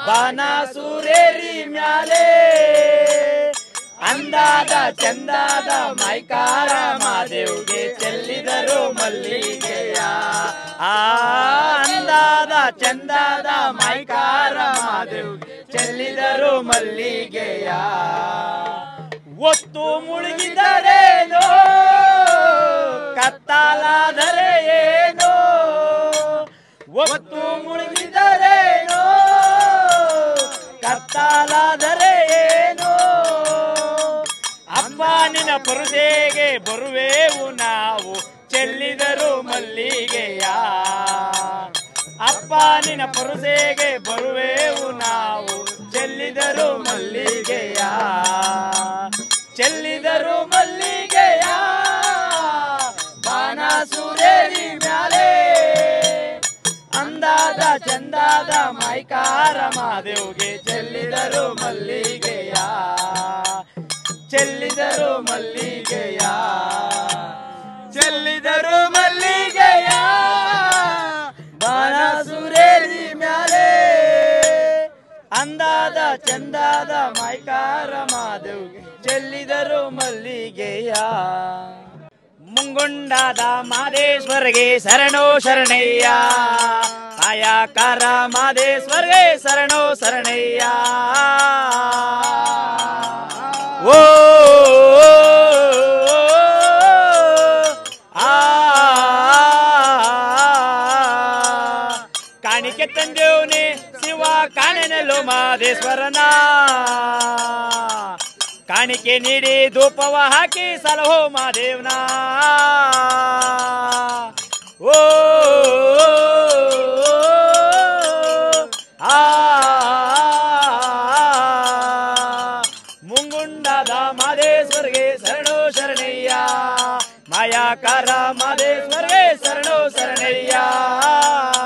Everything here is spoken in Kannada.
ಬಾನಾಸುರೇರಿ ಮ್ಯಾಲೆ ಅಂದಾದ ಚಂದಾದ ಮೈಕಾರ ಮಾದೇವ್ಗೆ ಚೆಲ್ಲಿದರು ಮಲ್ಲಿಗೆಯ ಆ ಅಂದಾದ ಚಂದಾದ ಮೈಕಾರ ಮಾದೇವ್ಗೆ ಚೆಲ್ಲಿದರು ಮಲ್ಲಿಗೆಯ ಒತ್ತು ಮುಳುಗಿದರೇನೋ ಕತ್ತಾಲಾದರೆ ಏನೋ ಒತ್ತು ಮುಳುಗಿದರೇನೋ ಕತ್ತಾಲಾದರೆ ಏನೋ ಅಪ್ಪ ನಿನ್ನ ಪರುದೆಗೆ ಬರುವೆವು ನಾವು ಚೆಲ್ಲಿದರು ಮಲ್ಲಿಗೆಯ ಅಪ್ಪ ನಿನ್ನ ಪರುದೆಗೆ ಬರುವೆವು ನಾವು ಚೆಲ್ಲಿದರು ಮಲ್ಲಿಗೆಯ ಚೆಲ್ಲಿದರು ಮಲ್ಲಿಗೆಯ ಬಾಣಸುರೇರಿ ಮ್ಯಾಲೆ ಅಂದಾದ ಚಂದಾದ ಮೈಕಾರ ಮಾದೇವ್ಗೆ ಚೆಲ್ಲಿದರು ಮಲ್ಲಿಗೆಯ ಚೆಲ್ಲಿದರು ಮಲ್ಲಿಗೆಯ ಚೆಲ್ಲಿದರು ಮಲ್ಲಿಗೆಯ ಬಾಣಸುರೇರಿ ಮ್ಯಾಲೆ ಅಂದಾದ ಚಂದಾದ ಮೈಕಾರ ಮಾದೇವ್ಗೆ ಚೆಲ್ಲಿದರು ಮಲ್ಲಿಗೆಯ ಮುಂಗುಂಡಾದ ಮಾದೇಶ್ವರ್ಗೆ ಶರಣೋ ಶರಣಯ್ಯ ಕಾಯಕಾರ ಮಾದೇಶ್ವರ್ಗೆ ಶರಣೋ ಶರಣಯ್ಯ ಓ ಆ ಕಾಣಿಕೆ ತಂದೇವ್ನೆ ಶಿವ ಕಾಣೆನಲ್ಲೋ ಮಾದೇಶ್ವರನ ಕಾಣಿಕೆ ನೀಡಿ ಧೂಪವ ಹಾಕಿ ಸಲಹೋ ಮಾದೇವ್ನ ಓ ಆ ಮುಂಗುಂಡದ ಮಾದೇಶ್ವರ್ಗೆ ಶರಣೋ ಶರಣಯ್ಯ ಮಾಯಾಕಾರ ಮಾದೇಶ್ವರ್ಗೆ ಶರಣೋ ಶರಣಯ್ಯ